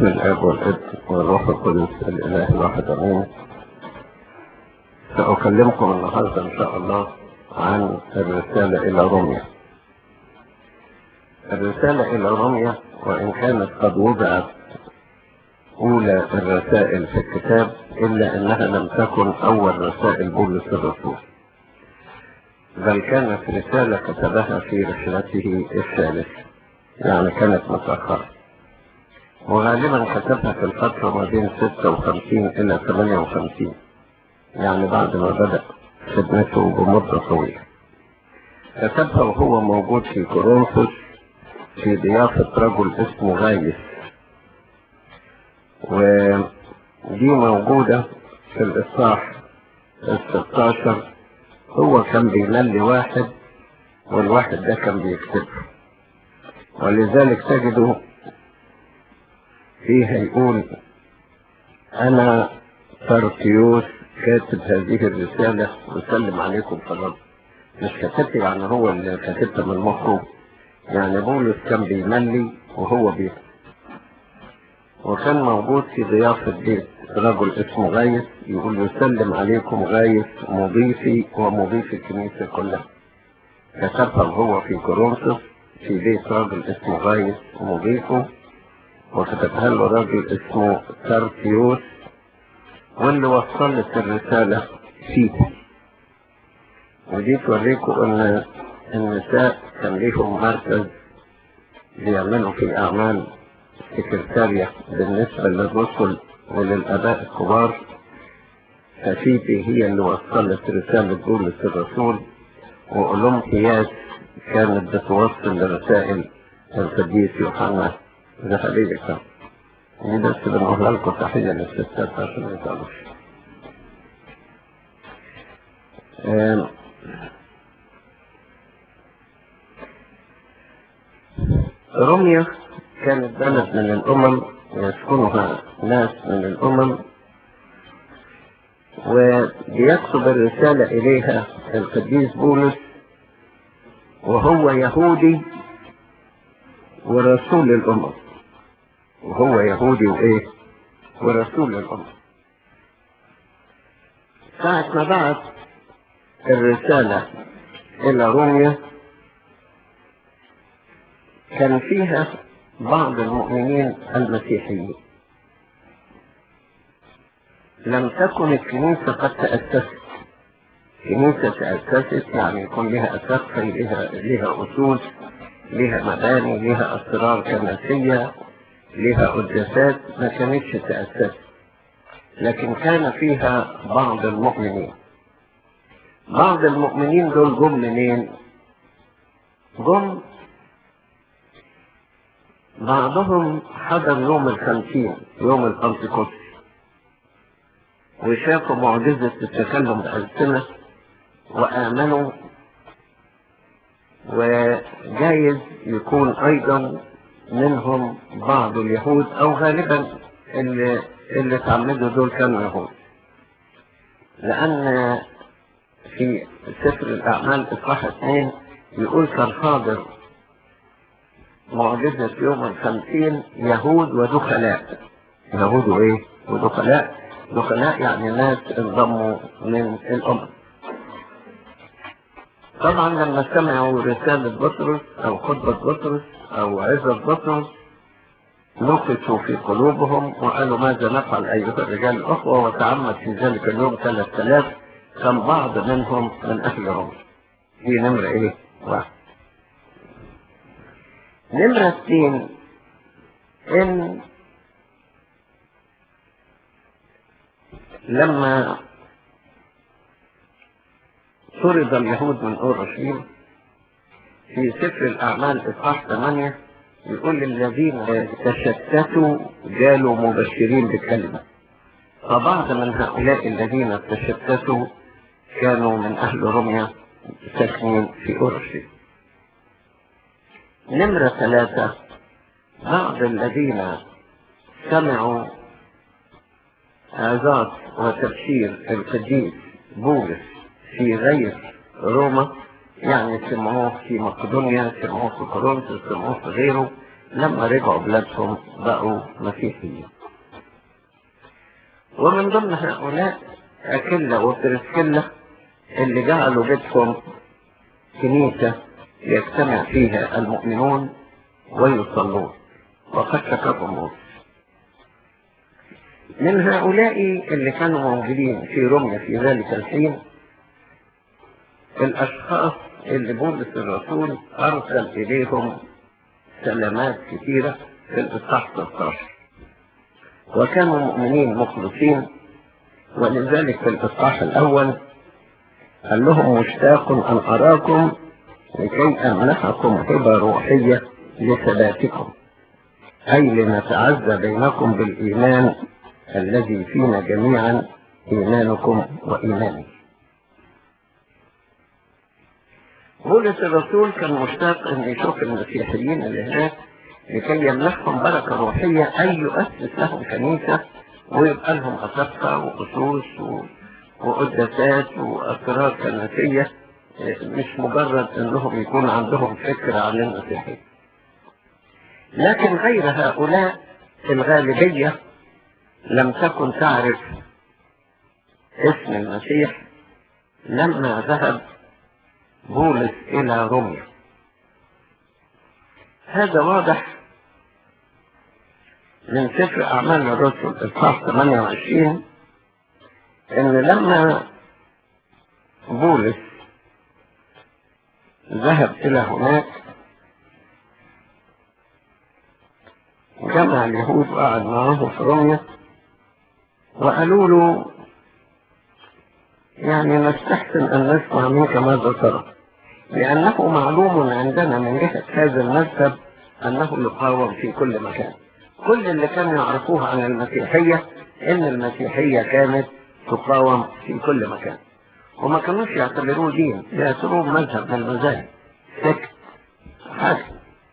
باسم الاب والابن والروح القدس الاله الواحد امين ساكلمكم النهارده ان شاء الله عن الرساله الى روميا الرساله الى روميا وان كانت قد وضعت اولى الرسائل في الكتاب الا انها لم تكن اول رسائل بولس الرسول بل كانت رساله كتبها في رحلته الثالثه يعني كانت متاخره وغالبا كتبها في الفترة ما بين 56 إلى 58 يعني بعد ما بدأ خدمته بمدة طويلة كتبها وهو موجود في كورنثوس في ضيافة رجل اسمه غايس ودي موجودة في الإصحاح ال 16 هو كان بيملي واحد والواحد ده كان بيكتبه ولذلك تجده فيها يقول انا تركيوس كاتب هذه الرسالة وسلم عليكم فضل مش كتبت يعني هو اللي كاتبها من مخه يعني بولس كان بيملي وهو بيكتب وكان موجود في ضيافة بيت رجل اسمه غايس يقول يسلم عليكم غايس مضيفي ومضيف الكنيسة كلها كتبها وهو في كورنثوس في بيت راجل اسمه غايس ومضيفه وكتبها له راجل اسمه ترتيوس واللي وصلت الرسالة فيه ودي توريكم ان النساء كان ليهم مركز بيعملوا في اعمال سكرتارية بالنسبة للرسل وللاباء الكبار ففيبي هي اللي وصلت رسالة بولس الرسول واولمبياس كانت بتوصل رسائل القديس يوحنا ده حبيبي كان دي بس بنقول لكم تحية للستات عشان ما يتعبوش روميا كانت بلد من الأمم يسكنها ناس من الأمم وبيكتب الرسالة إليها القديس بولس وهو يهودي ورسول الأمم وهو يهودي وإيه ورسول الأمم ساعة ما بعت الرسالة إلى روميا كان فيها بعض المؤمنين المسيحيين لم تكن الكنيسة قد تأسست كنيسة تأسست يعني يكون لها أساس لها, لها أصول لها مباني لها أسرار كنسية لها قداسات ما كانتش تأسس لكن كان فيها بعض المؤمنين بعض المؤمنين دول جم منين جم بعضهم حضر يوم الخمسين يوم البنتكوست وشافوا معجزة التكلم بألسنة وآمنوا وجايز يكون ايضا منهم بعض اليهود او غالبا اللي اللي اتعمدوا دول كانوا يهود لان في سفر الاعمال اصحاح اثنين يقول كان حاضر معجزة يوم الخمسين يهود ودخلاء يهود وايه ودخلاء دخلاء يعني ناس انضموا من الامم طبعا لما سمعوا رسالة بطرس او خطبة بطرس او عزة بطرس نقشوا في قلوبهم وقالوا ماذا نفعل ايها الرجال الاخوة وتعمد في ذلك اليوم ثلاث الاف كان بعض منهم من اهلهم دي نمرة ايه واحد نمرة اثنين ان لما طرد اليهود من اورشليم في سفر الاعمال اصحاح 8 يقول الذين تشتتوا جالوا مبشرين بالكلمه فبعض من هؤلاء الذين تشتتوا كانوا من اهل روميا ساكنين في اورشليم نمرة ثلاثة بعض الذين سمعوا آذات وتبشير القديس بولس في غير روما يعني سمعوه في مقدونيا سمعوه في كورنثوس سمعوه في غيره لما رجعوا بلادهم بقوا مسيحيين ومن ضمن هؤلاء أكلة وبرسكلة اللي جعلوا بيتهم كنيسة يجتمع فيها المؤمنون ويصلون وقد شكرهم موسى من هؤلاء اللي كانوا موجودين في روميا في ذلك الحين الأشخاص اللي بولس الرسول أرسل إليهم سلامات كثيرة في الإصحاح 16 وكانوا مؤمنين مخلصين ولذلك في الإصحاح الأول قال لهم مشتاق أن أراكم لكي أمنحكم هبة روحية لثباتكم أي لنتعزى بينكم بالإيمان الذي فينا جميعا إيمانكم وإيماني بولس الرسول كان مشتاق أن يشوف المسيحيين اللي هناك لكي يمنحهم بركة روحية أي يؤسس لهم كنيسة ويبقى لهم أساقفة وأسوس وقداسات وأسرار كنسية مش مجرد أنهم يكون عندهم فكرة عن المسيحية لكن غير هؤلاء الغالبية لم تكن تعرف اسم المسيح لما ذهب بولس إلى روميا هذا واضح من سفر أعمال الرسل إصحاح 28 إن لما بولس ذهب إلى هناك جمع اليهود وقعد معه في روميا وقالوا له يعني نستحسن أن نسمع منك ماذا ترى لأنه معلوم عندنا من جهة هذا المذهب أنه يقاوم في كل مكان كل اللي كانوا يعرفوه عن المسيحية إن المسيحية كانت تقاوم في كل مكان وما كانوش يعتبروه دين يعتبروه مذهب من المذاهب سكت حاجة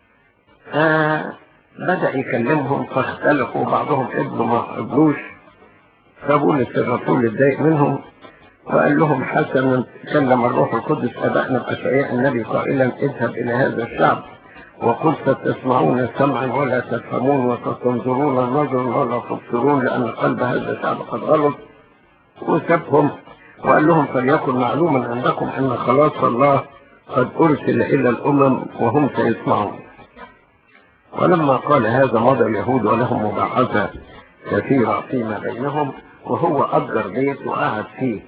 فبدأ يكلمهم فاختلفوا بعضهم قبلوا ما قبلوش فبولس الرسول اتضايق منهم وقال لهم حسنا تكلم الروح القدس أبائنا بأشعياء النبي قائلا اذهب إلى هذا الشعب وقل ستسمعون سمعا ولا تفهمون وستنظرون نظرا ولا تبصرون لأن قلب هذا الشعب قد غلط وسابهم وقال لهم فليكن معلوما عندكم أن خلاص الله قد أرسل إلى الأمم وهم سيسمعون ولما قال هذا مضى اليهود ولهم مباحثة كثيرة فيما بينهم وهو أجر بيت وقعد فيه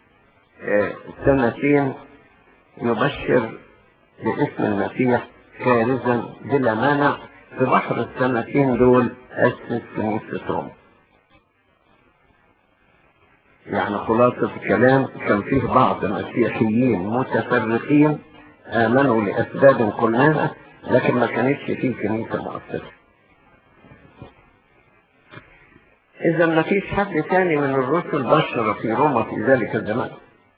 سنتين يبشر باسم المسيح كارزا بلا مانع في بحر السنتين دول أسس كنيسة روما يعني خلاصة الكلام كان فيه بعض مسيحيين متفرقين آمنوا لأسباب قلناها لكن ما كانتش فيه كنيسة مؤسسة إذا ما فيش حد ثاني من الرسل بشر في روما في ذلك الزمان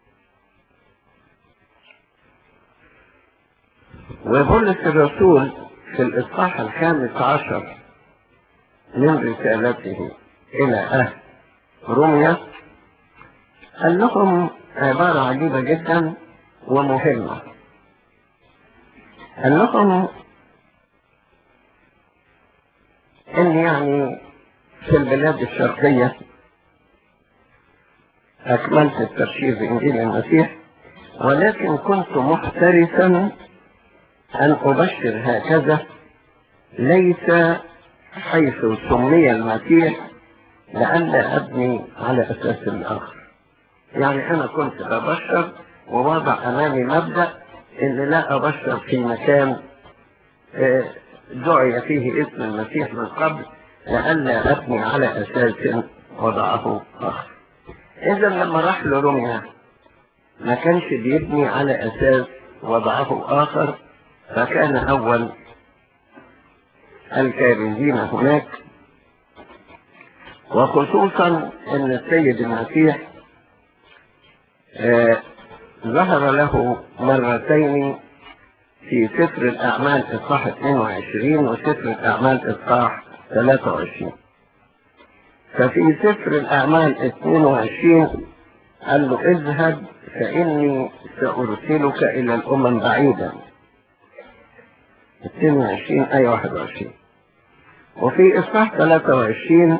وبولس الرسول في الإصحاح الخامس عشر من رسالته إلى أهل روميا قال لهم عبارة عجيبة جدا ومهمة قال لهم إن يعني في البلاد الشرقية أكملت التبشير بإنجيل المسيح ولكن كنت محترسا أن أبشر هكذا ليس حيث سمي المسيح لئلا أبني على أساس آخر يعني أنا كنت ببشر ووضع أمامي مبدأ إن لا أبشر في مكان دعي فيه اسم المسيح من قبل لئلا أبني على أساس وضعه آخر إذا لما راح لروميا ما كانش بيبني على أساس وضعه آخر فكان أول الكارزين هناك وخصوصا أن السيد المسيح آه ظهر له مرتين في سفر الأعمال إصحاح 22 وسفر الأعمال إصحاح 23 ففي سفر الأعمال 22 قال له اذهب فإني سأرسلك إلى الأمم بعيدا 22 آية 21 وفي إصحاح 23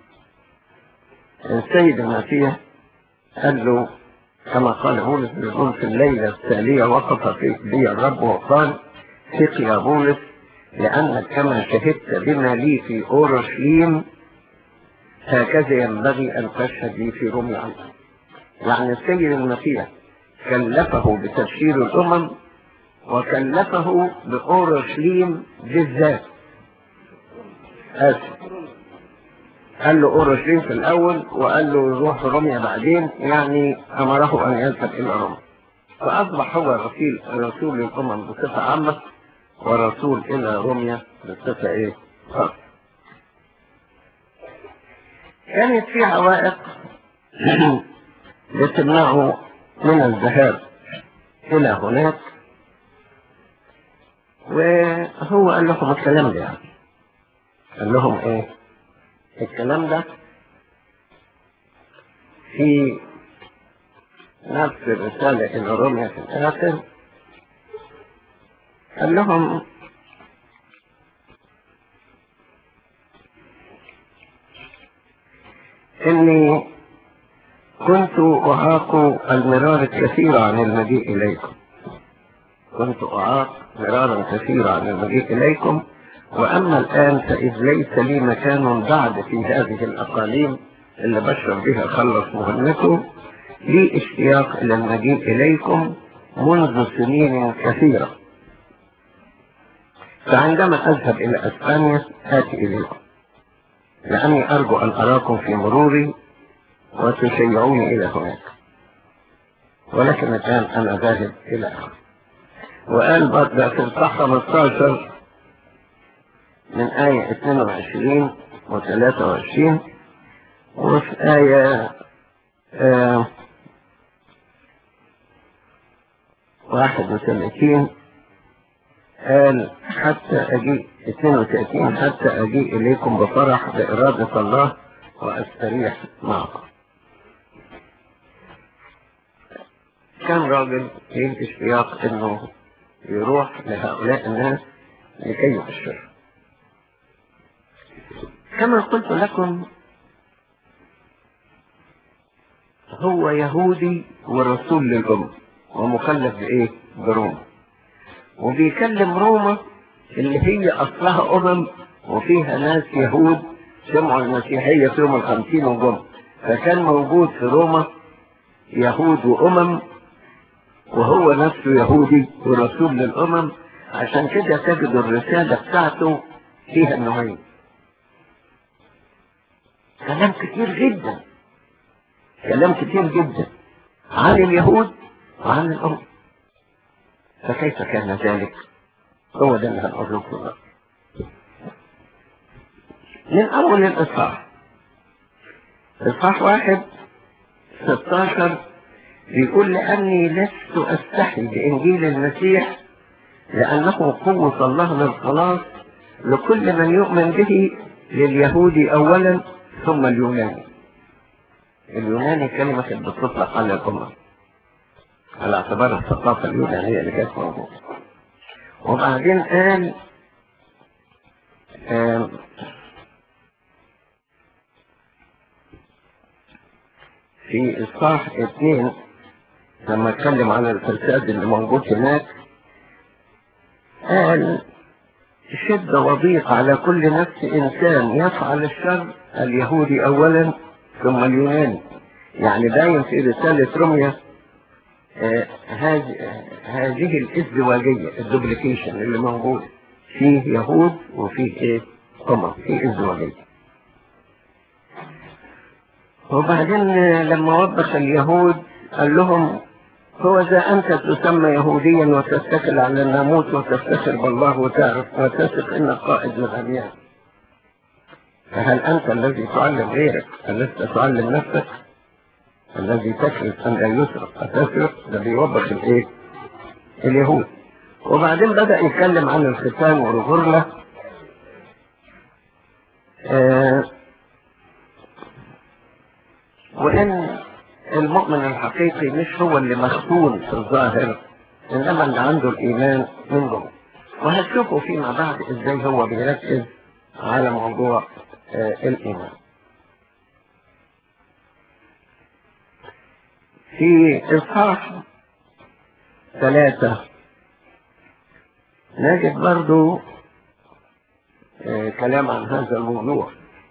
السيد المسيح قال له كما قال بولس بيقول في الليلة التالية وقف في بي الرب وقال ثق يا بولس لأنك كما شهدت بما لي في أورشليم هكذا ينبغي أن تشهد لي في رومي عنك يعني السيد المسيح كلفه بتبشير الأمم وكلفه بأورشليم بالذات آسف قال له أورشليم في الأول وقال له روح روميا بعدين يعني أمره أن يذهب إلى روما فأصبح هو رسول رسول الأمم بصفة عامة ورسول إلى روميا بصفة إيه؟ خاصة كانت في عوائق بتمنعه من الذهاب إلى هناك وهو قال لهم الكلام ده يعني قال لهم ايه الكلام ده في نفس الرسالة إلى روميا في الآخر قال لهم إني كنت أعاق المرار الكثير عن المجيء إليكم كنت أعاق مرارا كثيرا عن المجيء إليكم وأما الآن فإذ ليس لي مكان بعد في هذه الأقاليم اللي بشر بها خلص مهمته لي اشتياق إلى المجيء إليكم منذ سنين كثيرة فعندما أذهب إلى أسبانيا آتي إليكم لأني أرجو أن أراكم في مروري وتشيعوني إلى هناك ولكن الآن أنا ذاهب إلى آخر وقال برضه في الصح 15 من آية 22 و 23 وفي آية آه 31 قال حتى أجيء 32 حتى أجيء إليكم بفرح بإرادة الله وأستريح معكم كان راجل ايه اشتياق انه يروح لهؤلاء الناس لكي يبشر كما قلت لكم هو يهودي ورسول للأمة ومكلف بإيه؟ بروما وبيكلم روما اللي هي أصلها أمم وفيها ناس يهود سمعوا المسيحية في يوم الخمسين وجم فكان موجود في روما يهود وأمم وهو نفسه يهودي ورسول للأمم عشان كده تجد الرسالة بتاعته فيها النوعين كلام كتير جدا كلام كتير جدا عن اليهود وعن الأمم فكيف كان ذلك هو ده اللي هنقول لكم دلوقتي. من أول الإصحاح إصحاح واحد 16 بيقول لأني لست أستحي بإنجيل المسيح لأنه قوة الله للخلاص لكل من يؤمن به لليهودي أولا ثم اليوناني اليوناني كلمة كانت بتطلق على الأمة على اعتبار الثقافة اليونانية اللي كانت موجودة وبعدين قال آم، في إصحاح اثنين لما اتكلم عن الفساد اللي موجود هناك قال شدة وضيق على كل نفس إنسان يفعل الشر اليهودي أولا ثم اليوناني يعني باين في رسالة روميا آه، هذه هذه الازدواجية الدوبليكيشن اللي موجود فيه يهود وفيه ايه أمم فيه ازدواجية وبعدين آه، لما وضح اليهود قال لهم هو إذا أنت تسمى يهوديا وتتكل على الناموس وتفتخر بالله وتعرف وتثق إن القائد للأديان فهل أنت الذي تعلم غيرك ألست تعلم نفسك الذي تكرس أن لا يسرق أتسرق ده بيوضح الإيه اليهود وبعدين بدأ يتكلم عن الختان والغرلة آه وإن المؤمن الحقيقي مش هو اللي مختون في الظاهر إنما اللي عنده الإيمان من جوه وهتشوفوا فيما بعد إزاي هو بيركز على موضوع آه الإيمان في إصحاح ثلاثة نجد برضو آه كلام عن هذا الموضوع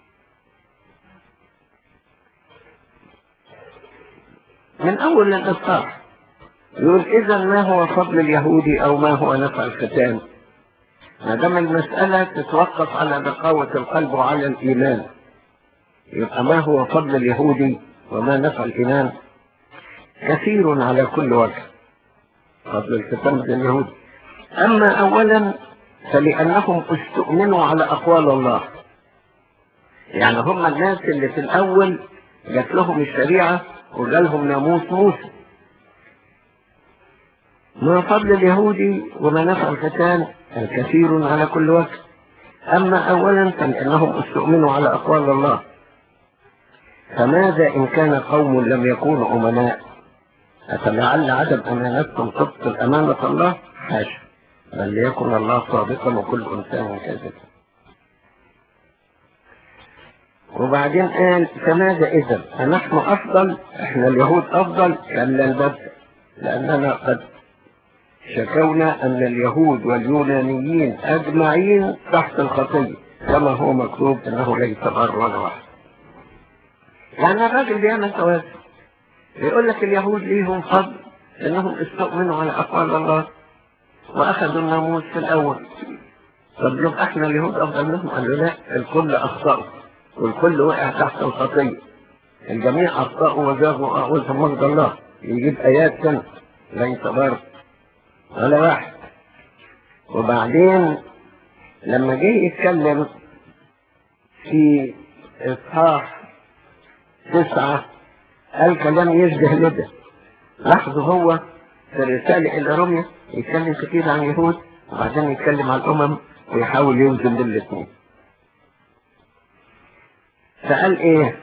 من أول الإصحاح يقول إذا ما هو فضل اليهودي أو ما هو نفع الختان ما دام المسألة تتوقف على نقاوة القلب وعلى الإيمان يبقى ما هو فضل اليهودي وما نفع الإيمان كثير على كل وجه فضل الختان اليهودي أما أولا فلأنهم استؤمنوا على أقوال الله يعني هم الناس اللي في الأول جات لهم الشريعة وجالهم ناموس موسى ما فضل اليهودي وما نفع الختان الكثير على كل وجه أما أولا فلأنهم استؤمنوا على أقوال الله فماذا إن كان قوم لم يكونوا أمناء أفلعل عدم أمانتهم تبطل أمانة الله حاشا بل ليكن الله صادقا وكل إنسان كاذبا وبعدين قال فماذا إذا فنحن أفضل إحنا اليهود أفضل كلا البدء لأننا قد شكونا أن اليهود واليونانيين أجمعين تحت الخطية كما هو مكتوب أنه ليس بر ولا واحد يعني الراجل بيعمل توازن يقول لك اليهود ليهم فضل أنهم استؤمنوا على أقوال الله وأخذوا الناموس في الأول طب لو احنا اليهود أفضل منهم قالوا لا الكل أخطأوا والكل وقع تحت الخطية الجميع أخطأوا وزاغوا وأعوذهم مجد الله يجيب آيات سنة ليس بر ولا واحد وبعدين لما جه يتكلم في إصحاح تسعة قال كلام يشبه لده لاحظوا هو في الرسالة إلى روميا يتكلم كتير عن اليهود وبعدين يتكلم عن الأمم ويحاول يوزن بين الاثنين فقال إيه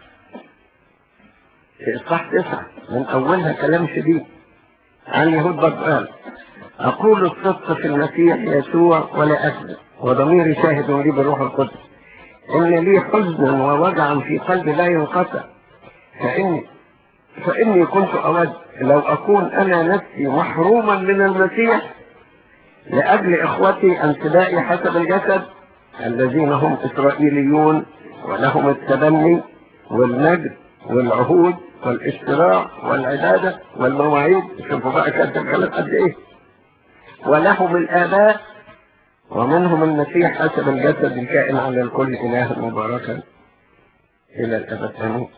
في إصحاح تسعة من أولها كلام شديد عن اليهود برضه قال أقول الصدق في المسيح يسوع ولا أكذب وضميري شاهد لي بالروح القدس إن لي حزنا ووجعا في قلبي لا ينقطع فإني فإني كنت أود لو أكون أنا نفسي محروما من المسيح لأجل إخوتي أنسبائي حسب الجسد الذين هم إسرائيليون ولهم التبني والمجد والعهود والاشتراع والعبادة والمواعيد شوفوا بقى كانت الكلام قد إيه ولهم الآباء ومنهم المسيح حسب الجسد الكائن على الكل إله مباركا إلى الأبد آمين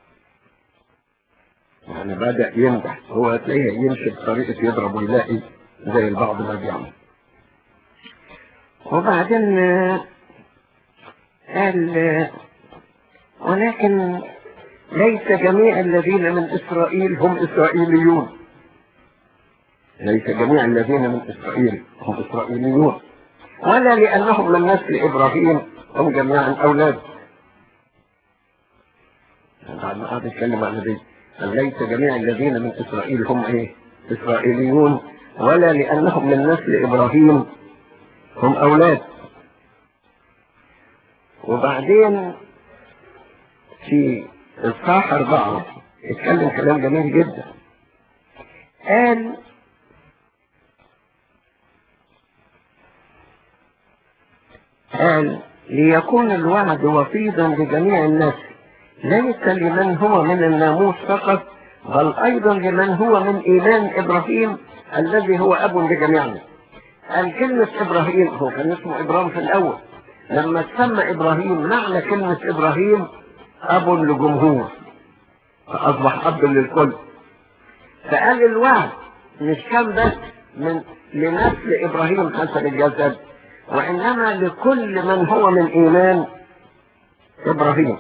يعني بدأ يمدح هو تلاقيه يمشي بطريقة يضرب ويلاقي زي البعض ما بيعمل وبعدين قال ولكن ليس جميع الذين من إسرائيل هم إسرائيليون ليس جميع الذين من إسرائيل هم إسرائيليون ولا لأنهم من نسل إبراهيم هم جميعا أولاد بعد ما قعد يتكلم عن ذلك ليس جميع الذين من إسرائيل هم إيه إسرائيليون ولا لأنهم من نسل إبراهيم هم أولاد وبعدين في إصحاح أربعة اتكلم كلام جميل جدا قال قال ليكون الوعد وفيدا لجميع الناس ليس لمن هو من الناموس فقط بل أيضا لمن هو من إيمان إبراهيم الذي هو أب لجميعنا قال كلمة إبراهيم هو كان اسمه إبراهيم في الأول لما تسمى إبراهيم معنى كلمة إبراهيم أب لجمهور فأصبح أب للكل فقال الوعد مش كان بس من لنسل إبراهيم حسب الجسد وإنما لكل من هو من إيمان إبراهيم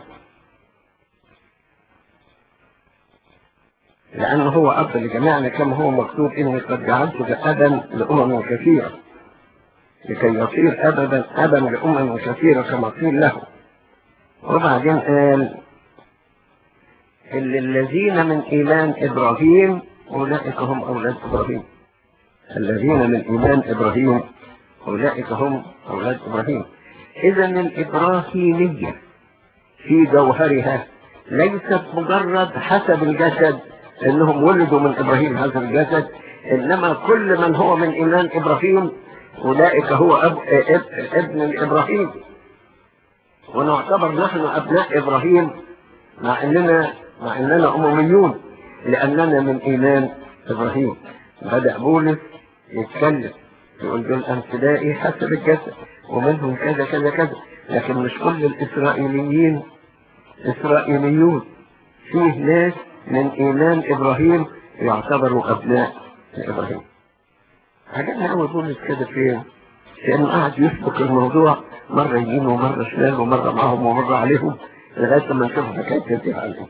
لأنه هو أب لجميعنا كما هو مكتوب إني قد جعلتك أبا لأمم كثيرة لكي يصير أبدا أبا لأمم كثيرة كما قيل له وبعدين قال اللي الذين من إيمان إبراهيم أولئك هم أولاد إبراهيم الذين من إيمان إبراهيم أولئك هم أولاد إبراهيم إذا الإبراهيمية في جوهرها ليست مجرد حسب الجسد انهم ولدوا من ابراهيم هذا الجسد انما كل من هو من ايمان ابراهيم اولئك هو أب... اب... ابن ابراهيم ونعتبر نحن ابناء ابراهيم مع اننا مع اننا امميون لاننا من ايمان ابراهيم بدا بولس يتكلم يقول دول امثلائي حسب الجسد ومنهم كذا كذا كذا لكن مش كل الاسرائيليين اسرائيليون فيه ناس من ايمان ابراهيم يعتبروا ابناء ابراهيم عجبني قوي بولس كده فين كانه قاعد يسبق الموضوع مره يمين ومره شمال ومره معهم ومره عليهم لغايه ما نشوف حكايه تنتهي عليهم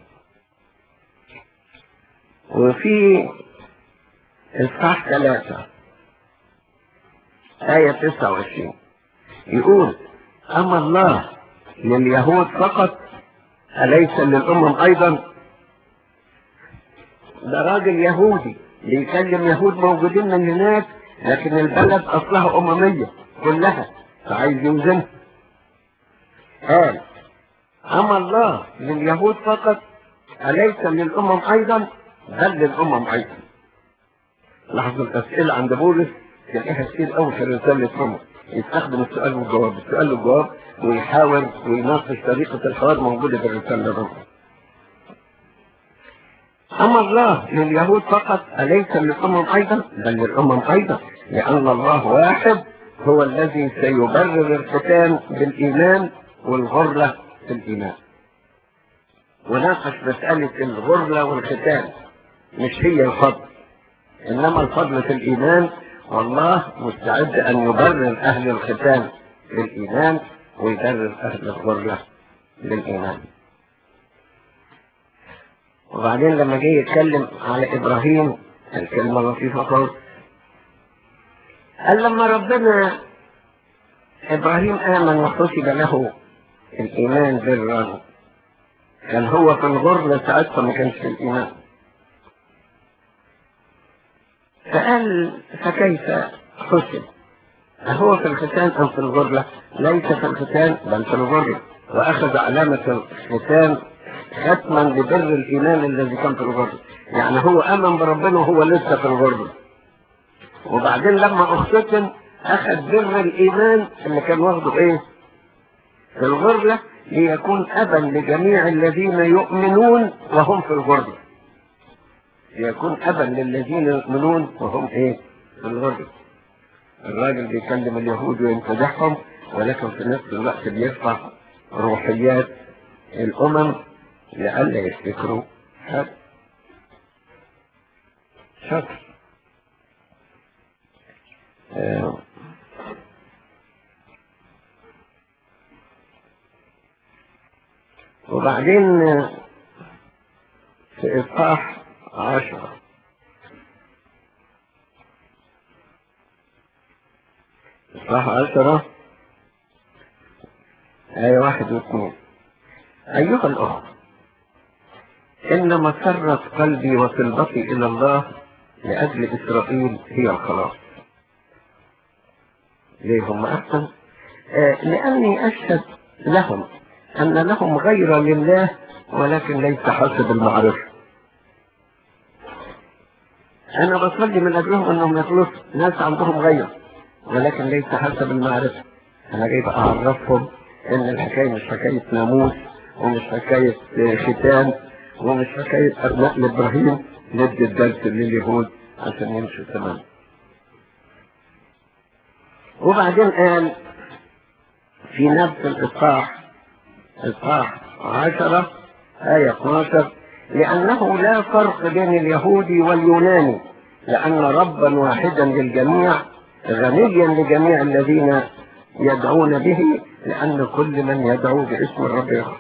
وفي اصحاح ثلاثة آية 29 يقول أما الله لليهود فقط أليس للأمم أيضا ده راجل يهودي بيكلم يهود موجودين من هناك لكن البلد أصلها أممية كلها فعايز يوزنها قال أما الله لليهود فقط أليس للأمم أيضا بل للأمم أيضا لاحظوا الأسئلة عند بولس تلاقيها كتير قوي في رسالة روما يستخدم السؤال والجواب السؤال والجواب ويحاول ويناقش طريقة الحوار موجودة في الرسالة الروما أما الله لليهود فقط أليس للأمم أيضا بل للأمم أيضا لأن الله واحد هو الذي سيبرر الختان بالإيمان والغرلة في الإيمان وناقش مسألة الغرلة والختان مش هي الفضل إنما الفضل في الإيمان والله مستعد أن يبرر أهل الختان بالإيمان ويبرر أهل الغرلة بالإيمان وبعدين لما جه يتكلم على إبراهيم الكلمة لطيفة خالص قال لما ربنا إبراهيم آمن وحسب له الإيمان برا كان هو في الغربة ساعتها ما كانش في الإيمان فقال فكيف حسب أهو في الختان أم في الغربة ليس في الختان بل في الغربة وأخذ علامة الختان ختما لبر الإيمان الذي كان في الغربة يعني هو آمن بربنا وهو لسه في الغربة وبعدين لما اختتم أخذ بر الإيمان اللي كان واخده إيه في الغربة ليكون أبا لجميع الذين يؤمنون وهم في الغربة ليكون أبا للذين يؤمنون وهم إيه في الغربة الراجل بيكلم اليهود ويمتدحهم ولكن في نفس الوقت بيرفع روحيات الأمم لئلا يفتكروا هذا شكر آه. وبعدين في إصحاح عشرة إصحاح عشرة آية واحد واثنين أيها الأخوة إن مسرة قلبي وصلبتي إلى الله لأجل إسرائيل هي الخلاص ليه هم أحسن آه لأني أشهد لهم أن لهم غير لله ولكن ليس حسب المعرفة أنا بصلي من أجلهم أنهم يخلصوا ناس عندهم غير ولكن ليس حسب المعرفة أنا جاي أعرفهم إن الحكاية مش حكاية ناموس ومش حكاية ختان ومش حكاية أبناء لإبراهيم ندي الدرس لليهود عشان يمشوا تمام وبعدين قال في نفس الإصحاح إصحاح عشرة آية 12 لأنه لا فرق بين اليهودي واليوناني لأن ربا واحدا للجميع غنيا لجميع الذين يدعون به لأن كل من يدعو باسم الرب يخلص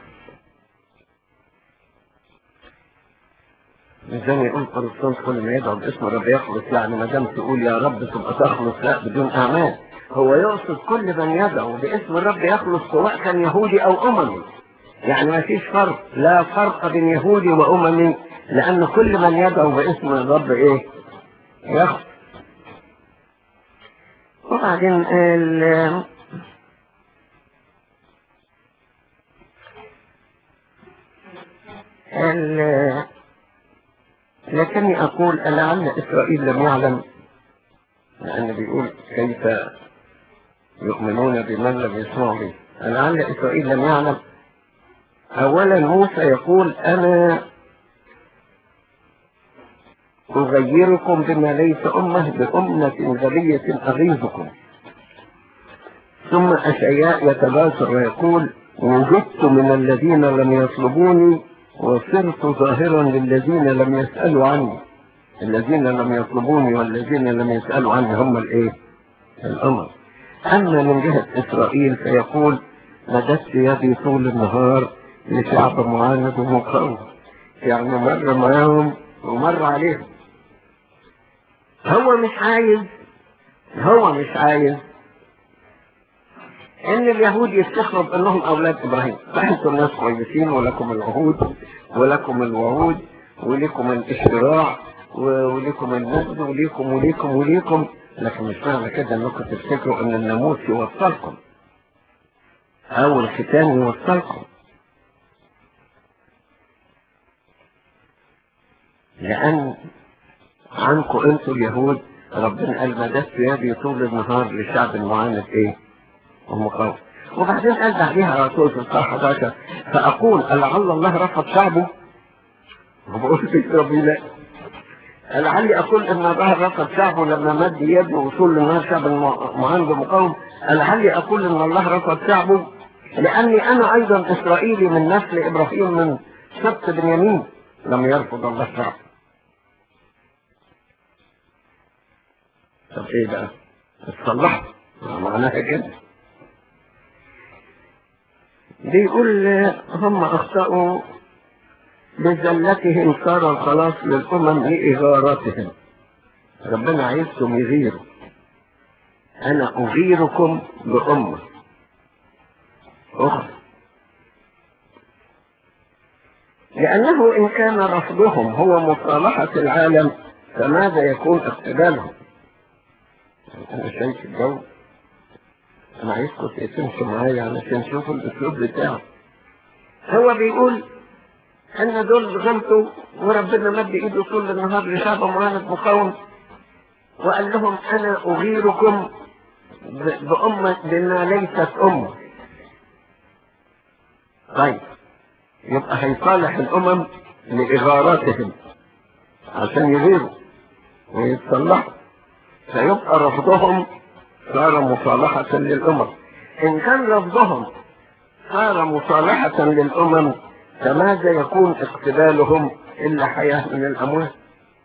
زي ما يقول قرصان كل ما يدعو باسم الرب يخلص يعني ما دام تقول يا رب تبقى تخلص لا بدون أعمال هو يقصد كل من يدعو باسم الرب يخلص سواء كان يهودي أو أممي يعني ما فيش فرق لا فرق بين يهودي وأممي لأن كل من يدعو باسم الرب إيه يخلص وبعدين قال ال- لكني أقول لعل إسرائيل لم يعلم لأن بيقول كيف يؤمنون بمن لم يسمعوا به لعل إسرائيل لم يعلم أولا موسى يقول أنا أغيركم بما ليس أمة بأمة غبية أغيظكم ثم أشعياء يتباشر ويقول وجدت من الذين لم يطلبوني وصرت ظاهرا للذين لم يسألوا عني الذين لم يطلبوني والذين لم يسألوا عني هم الايه الأمر أما من جهة إسرائيل فيقول مددت يدي طول النهار لشعب معاند ومقاوم يعني مر معاهم ومر عليهم هو مش عايز هو مش عايز ان اليهود يفتخروا بانهم اولاد ابراهيم فانتم ناس كويسين ولكم العهود ولكم الوعود ولكم الاشتراع و- ولكم النسل وليكم وليكم وليكم لكن مش معنى كده انكم تفتكروا ان الناموس يوصلكم او الختان يوصلكم لان عنكم انتوا اليهود ربنا قال مددت يدي طول النهار لشعب معاند ايه ومقاوم وبعدين قال بعديها على طول في الصفحة 11 فأقول لعل الله رفض شعبه وبقول في ربي لا لعلي أقول إن الله رفض شعبه لما مد يده وصول لنهار شعب معاند ومقاوم لعلي أقول إن الله رفض شعبه لأني أنا أيضا إسرائيلي من نسل إبراهيم من سبط بنيامين لم يرفض الله شعبه طب ايه بقى اتصلحت معناها كده بيقول هم اخطأوا بزلتهم صار الخلاص للامم لاغارتهم ربنا عايزكم يغيروا انا اغيركم بامه اخرى لانه ان كان رفضهم هو مصالحه العالم فماذا يكون اقتبالهم انا شايف الجو انا عايزكم تمشوا معايا علشان تشوفوا الاسلوب بتاعه هو بيقول ان دول غلطوا وربنا مد ايده طول النهار لشعب معاند مقاوم وقال لهم انا اغيركم ب- بأمة بما ليست أمة طيب يبقى هيصالح الأمم لإغاراتهم عشان يغيروا ويتصلحوا فيبقى رفضهم صار مصالحة للأمم إن كان رفضهم صار مصالحة للأمم فماذا يكون اقتبالهم إلا حياة من الأموات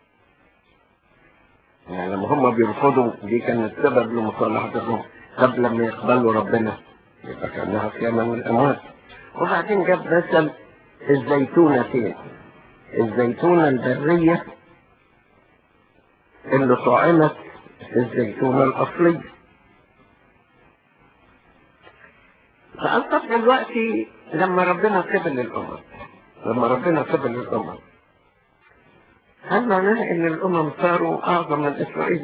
يعني لما هم بيرفضوا دي كانت سبب لمصالحتهم طب لما يقبلوا ربنا يبقى كأنها قيامة من الأموات وبعدين جاب مثل الزيتونتين الزيتونة البرية اللي طعمت الزيتونة الأصلية فقال طب دلوقتي لما ربنا قبل الأمم لما ربنا قبل الأمم هل معناها ان الامم صاروا اعظم من اسرائيل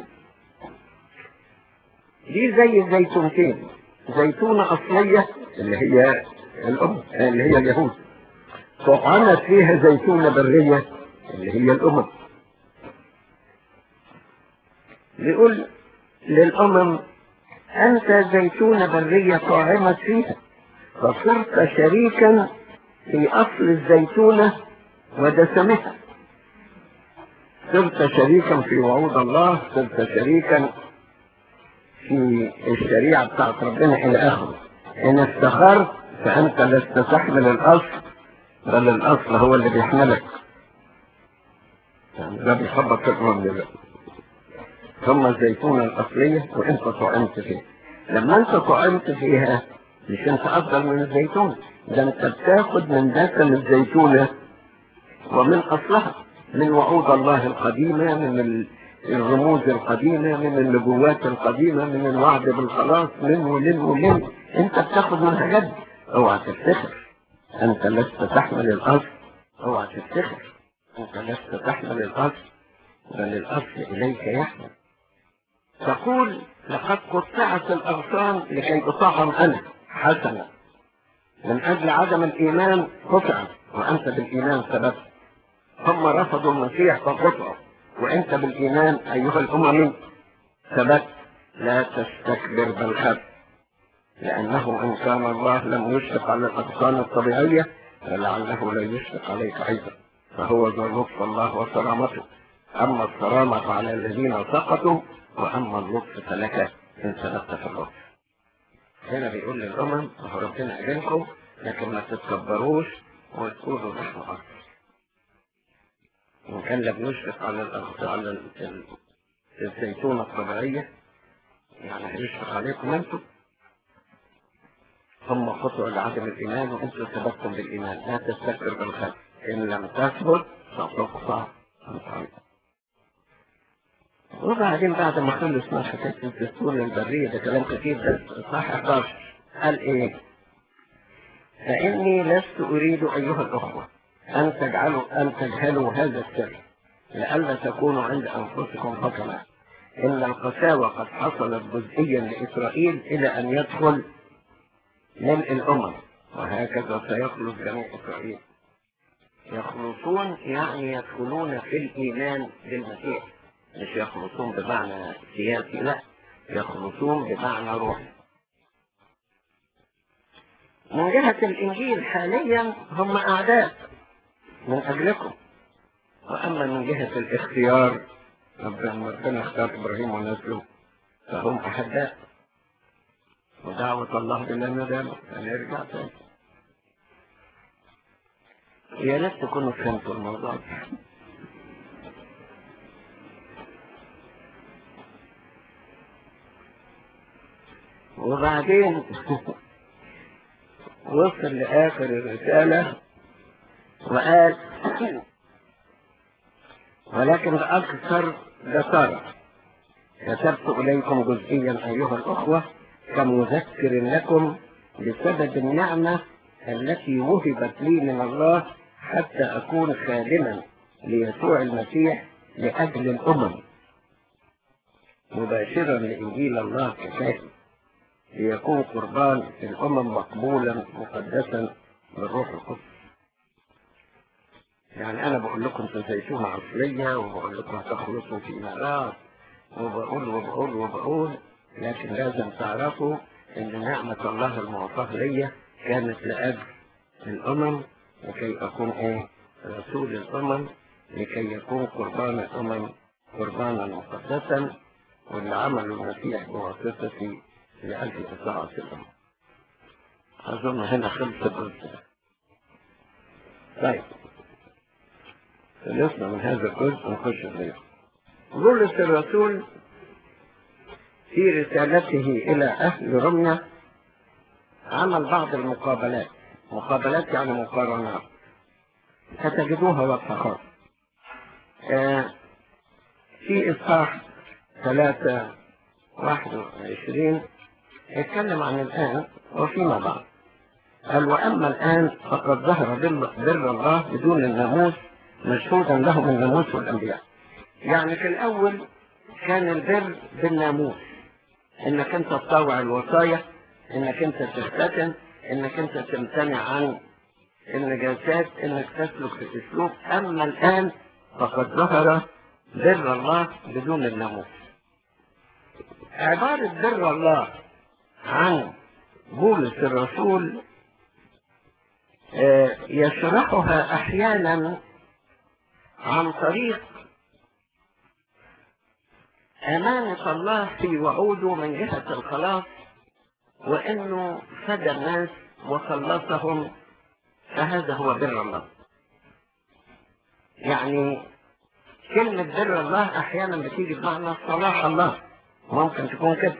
دي زي الزيتونتين زيتونة اصلية اللي هي الام اللي هي اليهود طعنت فيها زيتونة برية اللي هي الامم بيقول للامم انت زيتونة برية طاعمت فيها فصرت شريكا في اصل الزيتونة ودسمها صرت شريكا في وعود الله صرت شريكا في الشريعة بتاعت ربنا إلى آخره إن افتخرت فأنت لست تحمل الأصل بل الأصل هو اللي بيحملك يعني ده بيخبط في الأمم ده ثم الزيتونة الأصلية وأنت طعمت فيها لما أنت طعمت فيها مش أنت أفضل من الزيتون ده أنت بتاخد من دسم الزيتونة ومن أصلها من وعود الله القديمة من ال- الرموز القديمة من النبوات القديمة من الوعد بالخلاص من ولن ولن انت بتاخد منها جد اوعى تفتخر انت لست تحمل الاصل اوعى تفتخر انت لست تحمل الاصل بل الاصل اليك يحمل تقول لقد قطعت الاغصان لكي اطعم انا حسنا من اجل عدم الايمان قطعت وانت بالايمان سببت هم رفضوا المسيح فقطعوا وانت بالايمان ايها الامم ثبت لا تستكبر بل خف لانه ان كان الله لم يشفق على الاغصان الطبيعيه فلعله لا يشفق عليك ايضا فهو ذو لطف الله وصرامته اما الصرامه على الذين سقطوا واما اللطف فلك ان ثبت في اللطف هنا بيقول للامم ربنا اذنكم لكن ما تتكبروش وتقولوا نحن اكثر وإن كان لم يشفق على الأغص على ال- ال- الزيتونة الطبيعية يعني هيشفق عليكم أنتم هم قطعوا لعدم الإيمان وأنتم ثبتتم بالإيمان لا تستكبر بالخير إن لم تثبت ستقطع عن طريق وبعدين بعد ما خلص ما حكاية الدستور البرية ده كلام كتير بس صح 11 قال إيه؟ فإني لست أريد أيها الأخوة أن تجعلوا أن تجهلوا هذا السر لئلا تكونوا عند أنفسكم حكما إن القساوة قد حصلت جزئيا لإسرائيل إلى أن يدخل ملء الأمم وهكذا سيخلص جميع إسرائيل يخلصون يعني يدخلون في الإيمان بالمسيح مش يخلصون بمعنى سياسي لا يخلصون بمعنى روحي من جهة الإنجيل حاليا هم أعداء من أجلكم وأما من جهة الاختيار ربنا ربنا اختار إبراهيم ونسله فهم أحباء ودعوة الله بلا ندامة أن يرجع تاني يا ريت تكونوا فهمتوا الموضوع ده. وبعدين وصل لآخر الرسالة وقال ولكن بأكثر جسارة كتبت إليكم جزئيا أيها الأخوة كمذكر لكم بسبب النعمة التي وهبت لي من الله حتى أكون خادما ليسوع المسيح لأجل الأمم مباشرا لإنجيل الله كشاهد ليكون قربان الأمم مقبولا مقدسا بالروح القدس يعني أنا بقول لكم تنسيشوها عصرية وبقول لكم هتخلصوا في مرات وبقول وبقول وبقول لكن لازم تعرفوا إن نعمة الله المعطاة ليا كانت لأجل الأمم لكي أكون إيه رسول الأمم لكي يكون قربان الأمم قربانا مقدسا واللي عمله المسيح بواسطتي لأجل إطاعة الأمم أظن هنا خلص الجزء ده. طيب خلصنا من هذا الجزء ونخش في غيره بولس الرسول في رسالته إلى أهل رمية عمل بعض المقابلات مقابلات يعني مقارنات ستجدوها واضحة خالص آه، في إصحاح ثلاثة واحد وعشرين اتكلم عن الآن وفيما بعد قال وأما الآن فقد ظهر بر بر الله بدون الناموس مشهودا لهم الناموس والأنبياء يعني في الأول كان البر بالناموس إنك أنت تطوع الوصايا إنك أنت تختتم إنك أنت تمتنع عن النجاسات إنك تسلك في الأسلوب أما الآن فقد ظهر بر الله بدون الناموس عبارة بر الله عن بولس الرسول آه، يشرحها أحيانا عن طريق أمانة الله في وعوده من جهة الخلاص وإنه فدى الناس وخلصهم فهذا هو بر الله يعني كلمة بر الله أحيانا بتيجي بمعنى صلاح الله ممكن تكون كده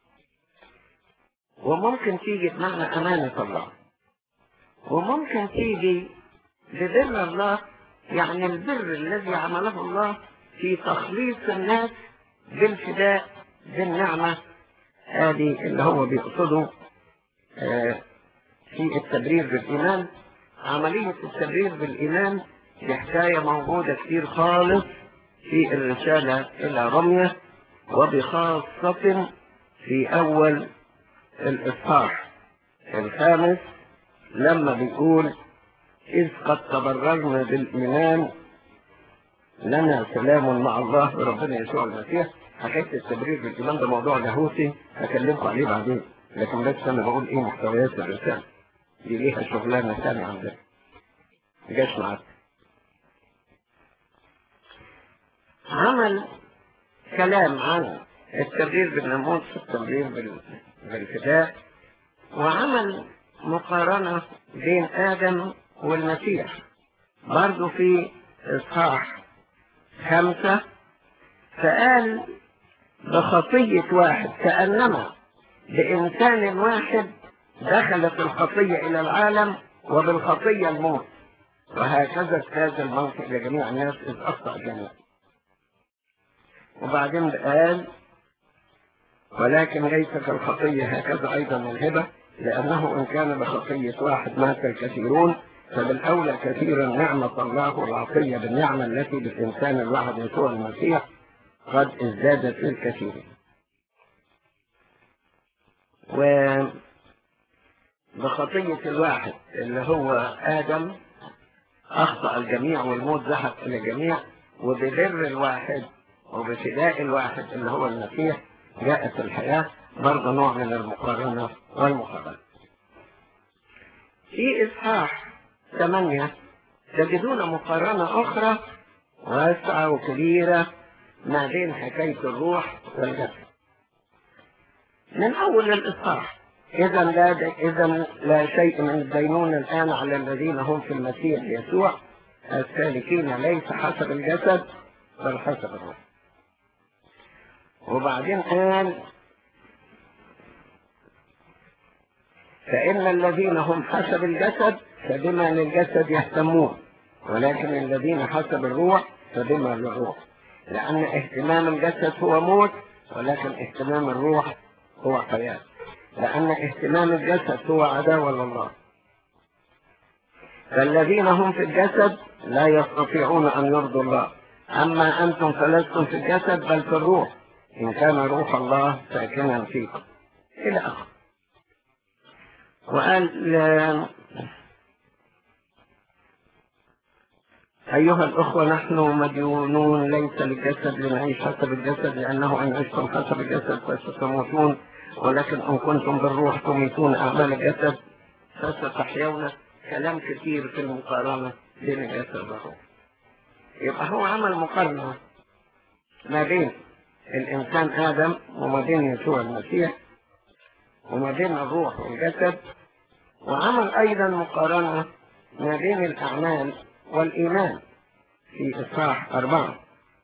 وممكن تيجي بمعنى أمانة الله وممكن تيجي ببر الله يعني البر الذي عمله الله في تخليص الناس بالفداء بالنعمة هذه اللي هو بيقصده آه، في التبرير بالإيمان عملية التبرير بالإيمان دي حكاية موجودة كتير خالص في الرسالة إلى رمية وبخاصة في أول الإصحاح الخامس لما بيقول إذ قد تبررنا بالإيمان لنا سلام مع الله بربنا يسوع المسيح حكاية التبرير بالإيمان ده موضوع لاهوتي هكلمكم عليه بعدين لكن بس أنا بقول إيه محتويات الرسالة دي ليها شغلانة ثانية عندنا جاش معاك عمل كلام عن التبرير بالناموس والتبرير بال- بالفداء وعمل مقارنة بين آدم والمسيح برضو في إصحاح خمسة فقال بخطية واحد كأنما بإنسان واحد دخلت الخطية إلى العالم وبالخطية الموت وهكذا اجتاز الموت إلى جميع الناس إذ أخطأ الجميع وبعدين قال ولكن ليس كالخطية هكذا أيضا الهبة لأنه إن كان بخطية واحد مات الكثيرون فبالأولى كثيرا نعمة الله والعطية بالنعمة التي بالإنسان الواحد يسوع المسيح قد ازدادت في الكثير و بخطية الواحد اللي هو آدم أخطأ الجميع والموت زحف إلى الجميع وببر الواحد وبفداء الواحد اللي هو المسيح جاءت الحياة برضه نوع من المقارنة والمقارنة في إصحاح ثمانية تجدون مقارنة أخرى واسعة وكبيرة ما بين حكاية الروح والجسد من أول الإصحاح إذا لا إذا لا شيء من الدينون الآن على الذين هم في المسيح يسوع السالكين ليس حسب الجسد بل حسب الروح وبعدين قال فإن الذين هم حسب الجسد فبما للجسد يهتمون ولكن الذين حسب الروح فبما للروح لأن اهتمام الجسد هو موت ولكن اهتمام الروح هو حياة لأن اهتمام الجسد هو عداوة لله فالذين هم في الجسد لا يستطيعون أن يرضوا الله أما أنتم فلستم في الجسد بل في الروح إن كان روح الله ساكنا فيكم إلى آخره وقال لا- أيها الأخوة نحن مديونون ليس للجسد لنعيش حسب الجسد لأنه إن عشتم حسب الجسد فستموتون ولكن إن كنتم بالروح تميتون أعمال الجسد فستحيون كلام كثير في المقارنة بين الجسد والروح يبقى هو عمل مقارنة ما بين الإنسان آدم وما بين يسوع المسيح وما بين الروح والجسد وعمل أيضا مقارنة ما بين الأعمال والإيمان في إصحاح أربعة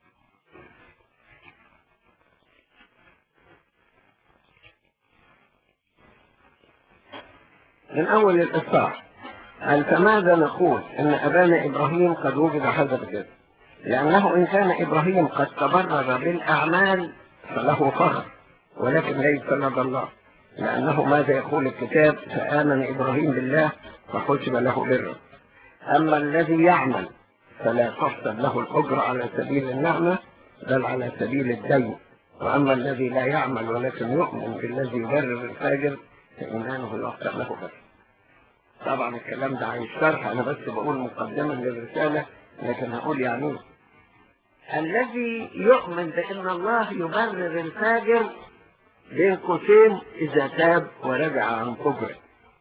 من أول الإصحاح قال فماذا نقول إن أبانا إبراهيم قد وجد حسب الجسد لأنه إن كان إبراهيم قد تبرر بالأعمال فله فخر ولكن ليس لدى الله لأنه ماذا يقول الكتاب فآمن إبراهيم بالله فحسب له بره أما الذي يعمل فلا تحسب له الأجر على سبيل النعمة بل على سبيل الدين وأما الذي لا يعمل ولكن يؤمن بالذي يبرر الفاجر فإيمانه يحسب له بر طبعا الكلام ده عايز شرح أنا بس بقول مقدمة للرسالة لكن هقول يعني إيه. الذي يؤمن بأن الله يبرر الفاجر بين قوسين إذا تاب ورجع عن كفره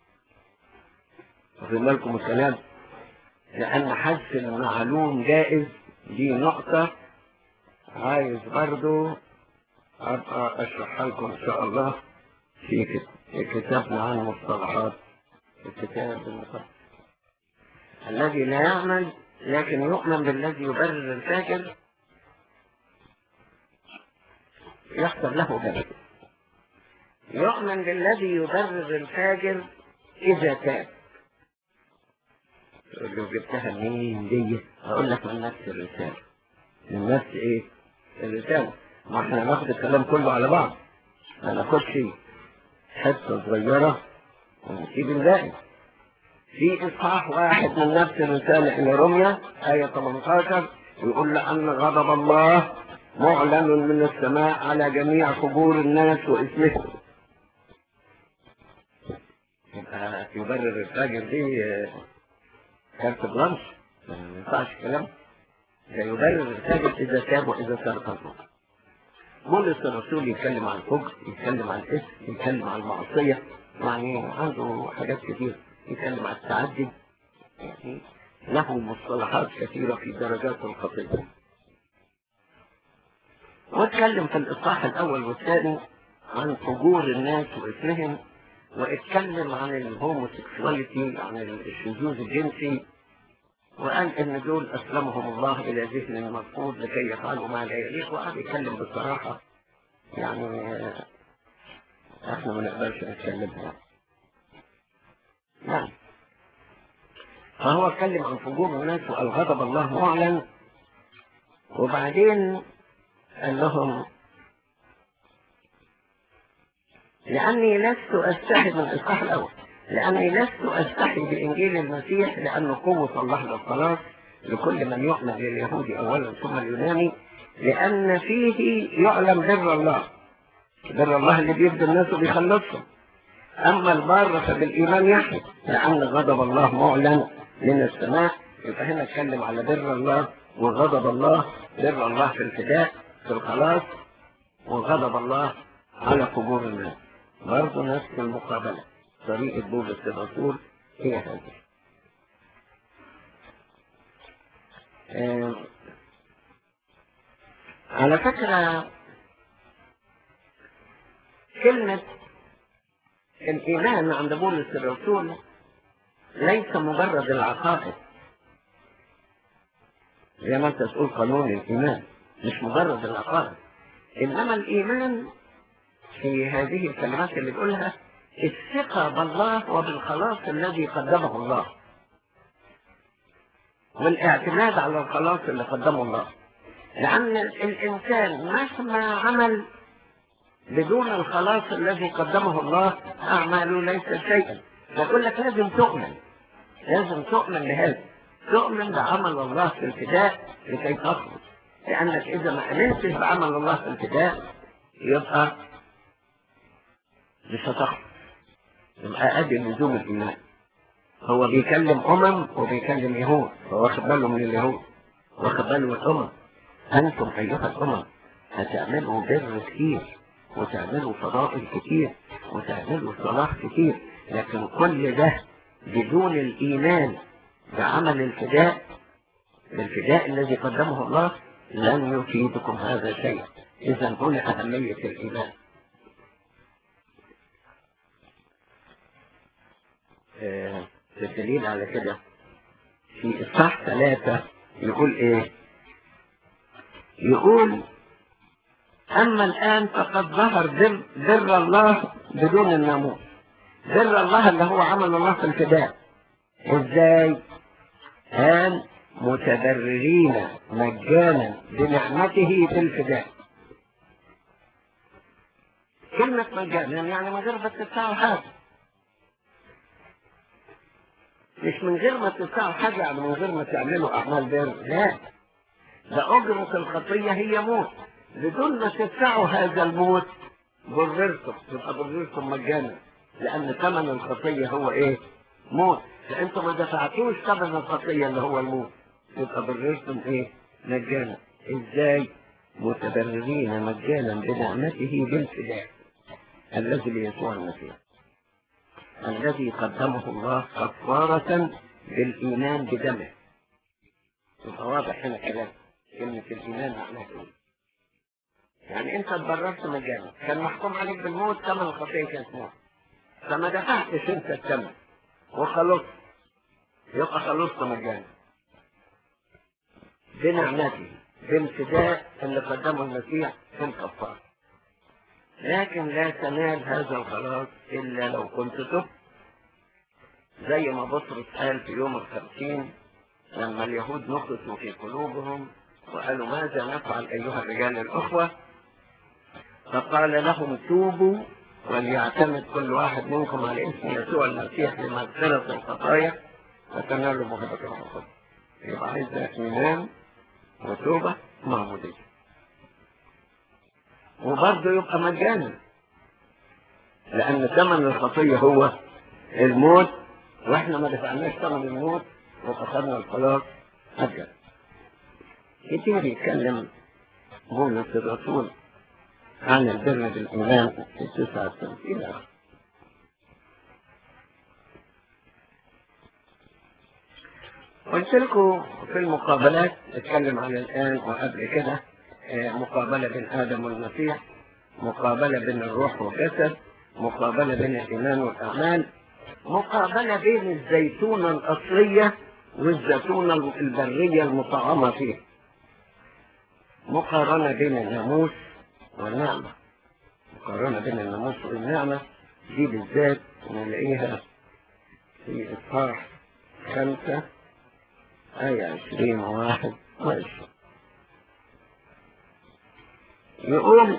واخدين بالكم الكلام لأن حذف المعلوم جائز دي نقطة عايز برضو أبقى أشرحها لكم إن شاء الله في كت- في كتابنا عن مصطلحات الكتاب المقدس الذي لا يعمل لكن يؤمن بالذي يبرر الفاجر يحسب له بر يؤمن بالذي يبرر الفاجر إذا تاب لو جبتها منين دي هقول لك من نفس الرسالة من نفس ايه الرسالة ما احنا ناخد الكلام كله على بعض ما ناخدش حتة صغيرة ونسيب الباقي في إصحاح واحد من نفس الرسالة إلى روميا آية 18 يقول لأن غضب الله معلن من السماء على جميع قبور الناس واسمهم يبقى يبرر الفاجر دي آه، كارت بلانش ما ينفعش كلام ده يبرر الساجد إذا تاب وإذا ترك الظلم بولس الرسول يتكلم عن الفجر يتكلم عن الاسم يتكلم عن المعصية يعني عنده حاجات كتير يتكلم عن التعدي يعني له مصطلحات كثيرة في درجات الخطيئة واتكلم في الإصحاح الأول والثاني عن فجور الناس وإثمهم واتكلم عن الهوموسيكسواليتي عن الشذوذ الجنسي وقال ان دول اسلمهم الله الى ذهن مرفوض لكي يفعلوا ما لا يليق وقعد يتكلم بصراحة يعني احنا ما نقدرش نتكلم يعني نعم فهو اتكلم عن فجور الناس وقال غضب الله معلن وبعدين قال لهم لأني لست أستحي من الإصحاح الأول لأني لست أستحي بإنجيل المسيح لأنه قوة الله للخلاص لكل من يؤمن لليهود أولا ثم اليوناني لأن فيه يعلم بر الله بر الله اللي بيبدو الناس وبيخلصهم أما البار فبالإيمان يحيى لأن غضب الله معلن من السماء يبقى هنا اتكلم على بر الله وغضب الله بر الله في الفداء في الخلاص وغضب الله على قبور الناس برضه نفس المقابلة طريقة بولس الرسول هي هذه آه على فكرة كلمة الإيمان عند بولس الرسول ليس مجرد العقائد زي ما انت تقول قانون الإيمان مش مجرد العقائد إنما الإيمان في هذه الكلمات اللي بيقولها الثقة بالله وبالخلاص الذي قدمه الله والاعتماد على الخلاص اللي قدمه الله لأن الإنسان مهما عمل بدون الخلاص الذي قدمه الله أعماله ليس شيئا بقول لك لازم تؤمن لازم تؤمن بهذا تؤمن بعمل الله في الفداء لكي تخلص لأنك إذا ما أمنتش بعمل الله في الفداء يبقى مش هتخلص يبقى أدي لزوم الإيمان هو بيكلم أمم وبيكلم يهود هو واخد باله من اليهود واخد باله من الأمم أنتم أيها الأمم هتعملوا بر كتير وتعملوا فضائل كتير وتعملوا صلاح كتير لكن كل ده بدون الإيمان بعمل الفداء الفداء الذي قدمه الله لن يفيدكم هذا شيء إذا هنا أهمية الإيمان آه، الدليل على كده في إصحاح ثلاثة يقول إيه يقول أما الآن فقد ظهر بر, بر الله بدون الناموس بر الله اللي هو عمل الله في الفداء إزاي قال متبررين مجانا بنعمته في الفداء كلمة مجانا يعني من غير ما تدفعوا حاجة مش من غير ما تدفعوا حاجة يعني من غير ما تعملوا أعمال بر لا ده أجرة الخطية هي موت بدون ما تدفعوا هذا الموت بررتم تبقى بررتم مجانا لأن ثمن الخطية هو إيه؟ موت فأنتم ما دفعتوش ثمن الخطية اللي هو الموت يبقى بررتم إيه؟ مجانا إزاي؟ متبررين مجانا بنعمته بالفداء الذي ليسوع المسيح الذي قدمه الله كفارة بالإيمان بدمه يبقى واضح هنا كلام كلمة الإيمان معناها إيه؟ يعني أنت اتبررت مجانا كان محكوم عليك بالموت ثمن الخطية كانت موت فما دفعتش أنت الثمن وخلصت يبقى خلصت مجانا بنعمته بامتداء اللي قدمه المسيح في الكفارة لكن لا تنال هذا الخلاص إلا لو كنت تب زي ما بطرس قال في يوم الخمسين لما اليهود نقصوا في قلوبهم وقالوا ماذا نفعل أيها الرجال الأخوة فقال لهم توبوا وليعتمد كل واحد منكم على اسم يسوع المسيح لمغفرة الخطايا فتنالوا موهبة الحقوق يبقى عايز إيمان وتوبة معمودية وبرضه يبقى مجانا لأن ثمن الخطية هو الموت وإحنا ما دفعناش ثمن الموت وأخذنا الخلاص مجانا كتير يتكلم بولس الرسول عن البر بالإيمان في تسعة إلى آخره قلت لكم في المقابلات اتكلم عن الآن وقبل كده آه، مقابلة بين آدم والمسيح مقابلة بين الروح والجسد مقابلة بين الإيمان والأعمال مقابلة بين الزيتونة الأصلية والزيتونة البرية المطعمة فيه مقارنة بين الناموس والنعمة مقارنة بين الناموس والنعمة دي بالذات نلاقيها في إصحاح خمسة آية عشرين واحد وعشرين يقول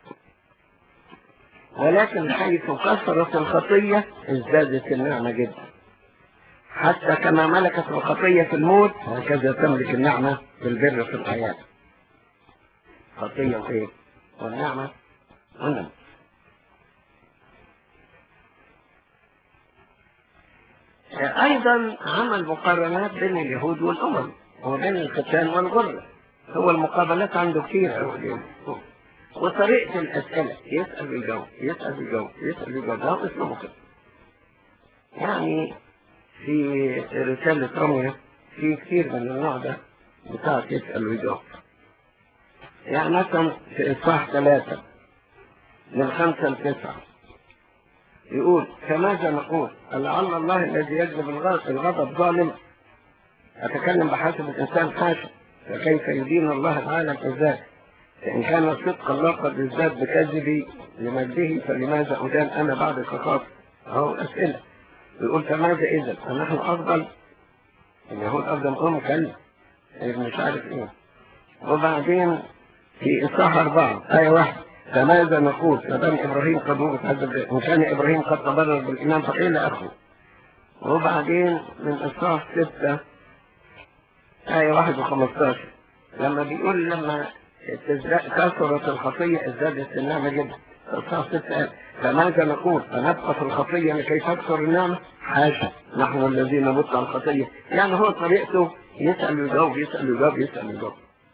ولكن حيث كثرت الخطية ازدادت النعمة جدا حتى كما ملكت الخطية في الموت هكذا تملك النعمة بالبر في الحياة خطية وإيه؟ والنعمة والنعمة أيضا عمل مقارنات بين اليهود والأمم وبين الختان والغرة هو المقابلات عنده كتير أوي وطريقة الأسئلة يسأل ويجاوب يسأل ويجاوب يسأل ويجاوب ده اسمه كده يعني في رسالة رمية في كتير من النوع ده بتاع يسأل ويجاوب يعني مثلا في إصحاح ثلاثة من خمسة لتسعة يقول فماذا نقول لعل الله الذي يجلب الغضب الغضب ظالم أتكلم بحسب الإنسان حاشا فكيف يدين الله العالم إزاي فإن كان صدق الله قد ازداد بكذبي لمجده فلماذا أدان أنا بعد كخاف أهو أسئلة يقول فماذا إذا فنحن أفضل اليهود أفضل أم كلمة مش عارف إيه وبعدين في إصحاح أربعة آية واحدة فماذا نقول ما دام إبراهيم قد وقف هذا إن كان إبراهيم قد تبرر بالإيمان فإلى آخره وبعدين من إصحاح ستة آية واحد وخمستاشر لما بيقول لما كثرت الخطية ازدادت النعمة جدا إصحاح ستة آية فماذا نقول فنبقى في الخطية لكي تكثر النعمة حاشا نحن الذين مت على الخطية يعني هو طريقته يسأل ويجاوب يسأل ويجاوب يسأل ويجاوب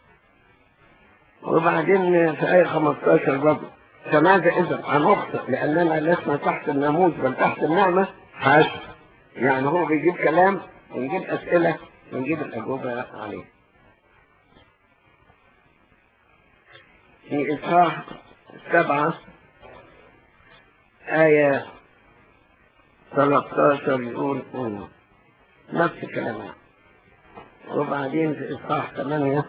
وبعدين في آية 15 برضه فماذا إذا هنخطئ لأننا لسنا تحت الناموس بل تحت النعمة حاشا يعني هو بيجيب كلام ويجيب أسئلة ونجيب الأجوبة عليه في إصحاح سبعة آية 13 يقول نفس الكلام وبعدين في إصحاح 8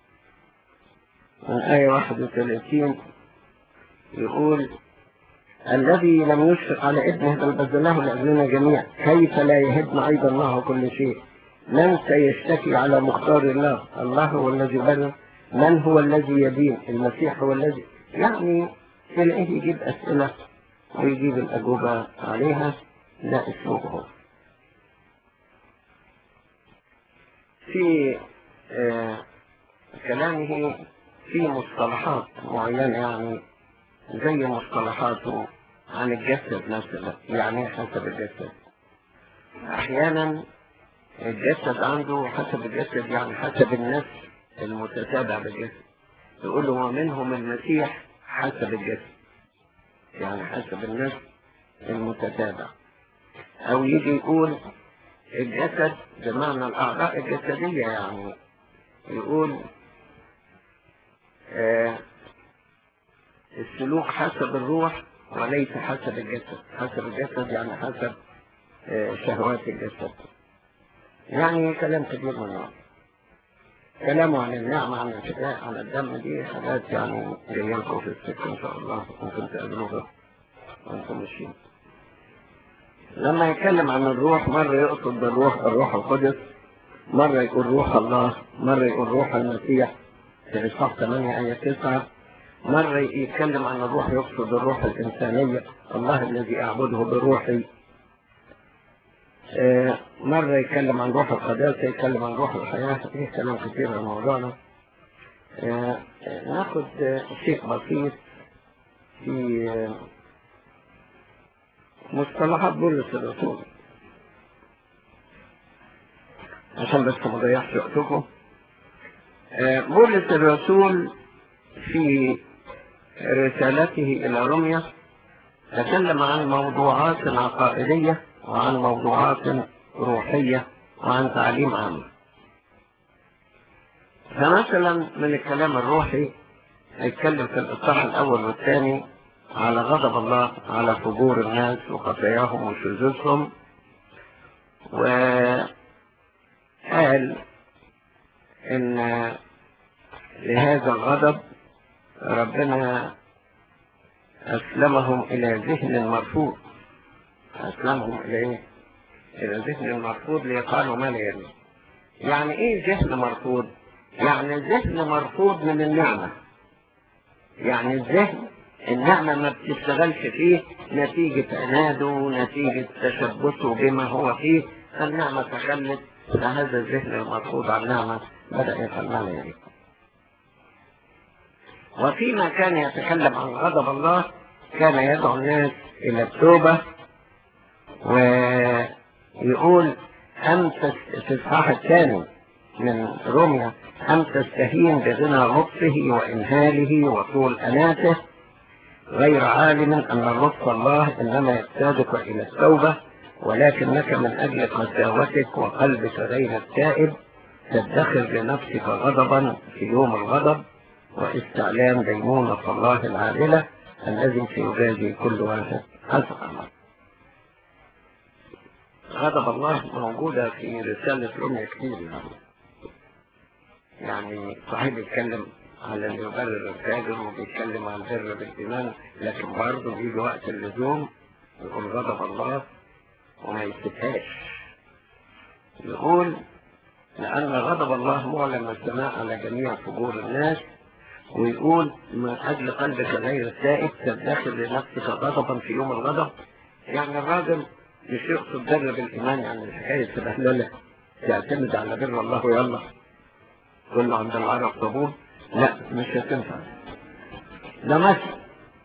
من آية 31 يقول الذي لم يشفق على ابنه بل بذله لأجلنا جميعا كيف لا يهبنا أيضا الله كل شيء من سيشتكي على مختار الله الله هو الذي بنى من هو الذي يدين المسيح هو الذي يعني تلاقيه يجيب أسئلة ويجيب الأجوبة عليها لا اسلوبه في آه كلامه في مصطلحات معينة يعني زي مصطلحاته عن الجسد مثلا يعني حسب الجسد أحيانا الجسد عنده حسب الجسد يعني حسب النفس المتتابع بالجسد يقول له ومنهم المسيح حسب الجسد يعني حسب النفس المتتابع أو يجي يقول الجسد بمعنى الأعضاء الجسدية يعني يقول آه السلوك حسب الروح وليس حسب الجسد حسب الجسد يعني حسب آه شهوات الجسد يعني كلام كبير من النوع كلامه عن النعمة عن الشفاء عن الدم دي حاجات يعني جاية لكم في السكة إن شاء الله ممكن تقابلوها وأنتم ماشيين لما يتكلم عن الروح مرة يقصد بالروح الروح القدس مرة يقول روح الله مرة يقول روح المسيح في إصحاح 8 آية 9 مرة يتكلم عن الروح يقصد الروح الإنسانية الله الذي أعبده بروحي آه مرة يتكلم عن روح القداسة يتكلم عن روح الحياة فيه كلام كثير عن موضوعنا آه ناخد آه شيء بسيط في مصطلحات بولس الرسول عشان بس ما ضيعش وقتكم بولس الرسول في رسالته إلى روميا تكلم عن موضوعات عقائدية وعن موضوعات روحية وعن تعليم عام فمثلا من الكلام الروحي هيتكلم في الإصحاح الأول والثاني على غضب الله على فجور الناس وخطاياهم وشذوذهم وقال إن لهذا الغضب ربنا أسلمهم إلى ذهن مرفوض أسلمهم إلى إيه؟ إلى ذهن مرفوض ليقالوا ما لا يرمي يعني إيه ذهن مرفوض؟ يعني ذهن مرفوض من النعمة يعني الذهن النعمة ما بتشتغلش فيه نتيجة عناده نتيجة تشبثه بما هو فيه فالنعمة تخلت فهذا الذهن المرفوض عن النعمة بدأ يفعل يعني وفيما كان يتكلم عن غضب الله كان يدعو الناس إلى التوبة ويقول أم في الإصحاح الثاني من روميا أم تستهين بغنى لطفه وإمهاله وطول أناته غير عالم أن لطف الله إنما يقتادك إلى التوبة ولكنك من أجل قساوتك وقلبك غير التائب تدخر لنفسك غضبا في يوم الغضب واستعلام دينونة الله العادلة الذي سيجازي كل واحد حسب عمله غضب الله موجودة في رسالة روميا كتير يعني يعني صحيح بيتكلم على اللي يبرر الفاجر وبيتكلم عن البر بالإيمان لكن برضه بيجي وقت اللزوم يقول غضب الله وما يسكتهاش يقول لأن غضب الله معلن السماء على جميع فجور الناس ويقول من أجل قلبك غير السائد تدخل لنفسك غضبا في يوم الغضب يعني الراجل مش يقصد بر بالإيمان يعني الحكاية تبهللة تعتمد على بر الله ويلا كله عند العرب طابون لا مش هتنفع ده مثل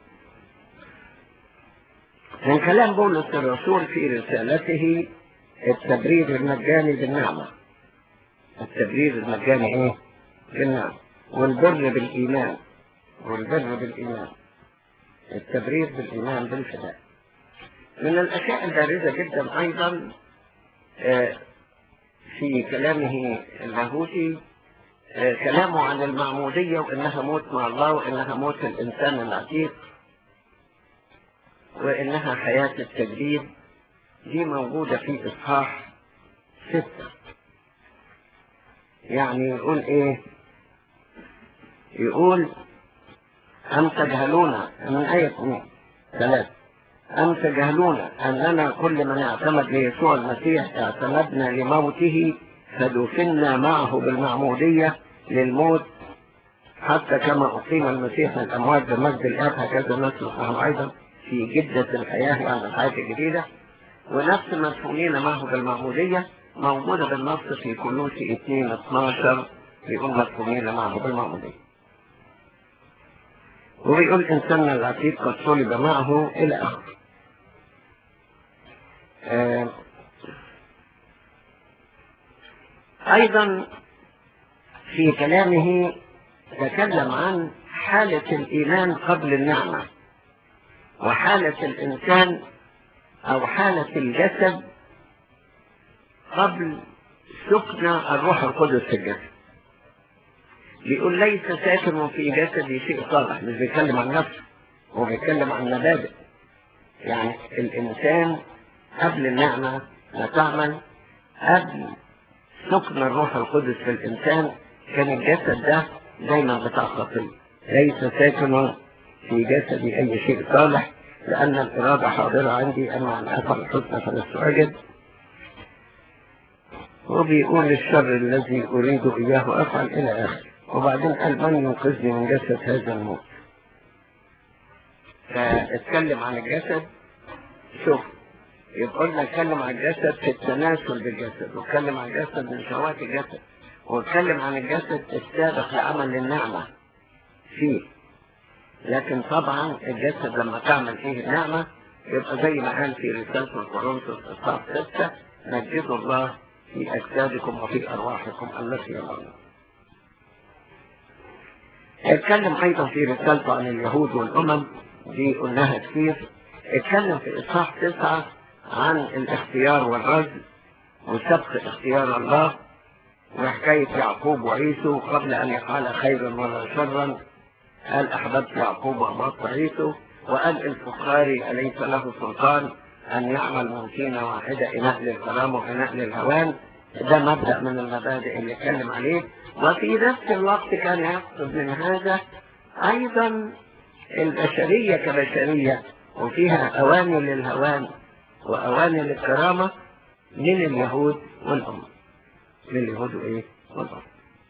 من كلام بولس الرسول في رسالته التبرير المجاني بالنعمة التبرير المجاني ايه بالنعمة والبر بالإيمان والبر بالإيمان التبرير بالإيمان بالفداء من الأشياء البارزة جدا أيضا في كلامه اللاهوتي كلامه عن المعمودية وإنها موت مع الله وإنها موت الإنسان العتيق وإنها حياة التجديد دي موجودة في إصحاح ستة يعني يقول إيه يقول أم تجهلون من آية اثنين ثلاثة أم تجهلون أننا كل من اعتمد ليسوع المسيح اعتمدنا لموته فدفنا معه بالمعمودية للموت حتى كما أقيم المسيح من الأموات بمجد الآب هكذا نسلك معه أيضا في جدة الحياة يعني الحياة الجديدة ونفس مدفونين معه بالمعمودية موجودة بالنص في كلوسي 2 12 بيقول مدفونين معه بالمعمودية وبيقول إنساننا العتيق قد صلب معه إلى آخره آه أيضا في كلامه تكلم عن حالة الإيمان قبل النعمة وحالة الإنسان أو حالة الجسد قبل سكن الروح القدس في الجسد بيقول ليس ساكن في جسدي شيء صالح مش بيتكلم عن نفسه هو بيتكلم عن مبادئ يعني الإنسان قبل النعمة ما تعمل قبل سكن الروح القدس في الإنسان كان الجسد ده دايما بتاع خطية ليس ساكن في جسدي أي شيء صالح لأن الإرادة حاضرة عندي أما عن أثر الحسنى فلست أجد وبيقول الشر الذي أريد إياه أفعل إلى آخر وبعدين قال من ينقذني من جسد هذا الموت فاتكلم عن الجسد شوف يبقى لنا اتكلم عن الجسد في التناسل بالجسد واتكلم عن الجسد من شوات الجسد واتكلم عن الجسد السابق لعمل النعمة فيه لكن طبعا الجسد لما تعمل فيه النعمة يبقى زي ما قال في رسالة الكورنثوس إصحاح 6 مجدوا الله في أجسادكم وفي أرواحكم التي يرون اتكلم أيضا في رسالته عن اليهود والأمم دي قلناها كتير اتكلم في إصحاح تسعة عن الاختيار والرجل وسبق اختيار الله وحكاية يعقوب وعيسو قبل أن يفعل خيرا ولا شرا قال أحببت يعقوب وأبغضت عيسو وقال الفخاري أليس له سلطان أن يعمل ممكنة واحدة إناء للكرام وإناء للهوان ده مبدأ من المبادئ اللي اتكلم عليه وفي نفس الوقت كان يقصد من هذا أيضا البشرية كبشرية وفيها أواني للهوان وأواني للكرامة من اليهود والأمة من اليهود وإيه والأمة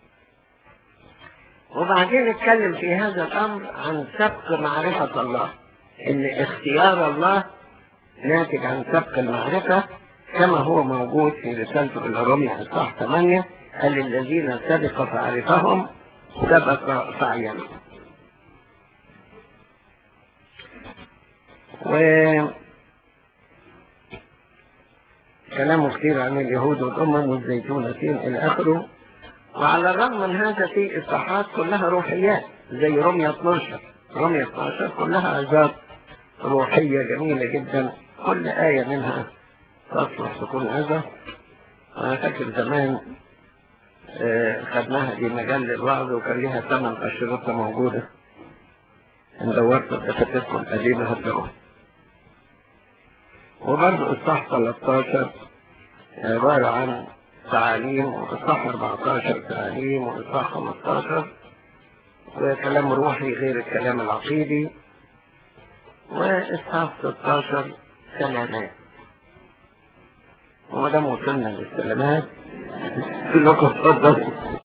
وبعدين اتكلم في هذا الأمر عن سبق معرفة الله إن اختيار الله ناتج عن سبق المعرفة كما هو موجود في رسالته إلى روميا إصحاح 8 قال الذين سبق فعرفهم سبق سعيهم و كلامه كثير عن اليهود والأمم والزيتونتين إلى آخره وعلى الرغم من هذا في إصحاحات كلها روحيات زي رمية 12 رمية 12 كلها عظات روحية جميلة جدا كل آية منها تصلح تكون عظة أنا فاكر زمان آه، خدناها دي مجال الوعظ وكان ليها ثمان أشرطة موجودة إن دورت دفاتركم القديمة هتلاقوها وبرضه إصحاح 13 عبارة عن تعاليم وإصحاح 14 تعاليم وإصحاح 15 وكلام روحي غير الكلام العقيدي وإصحاح 16 سلامات وما دام وصلنا للسلامات كلكم اتفضلوا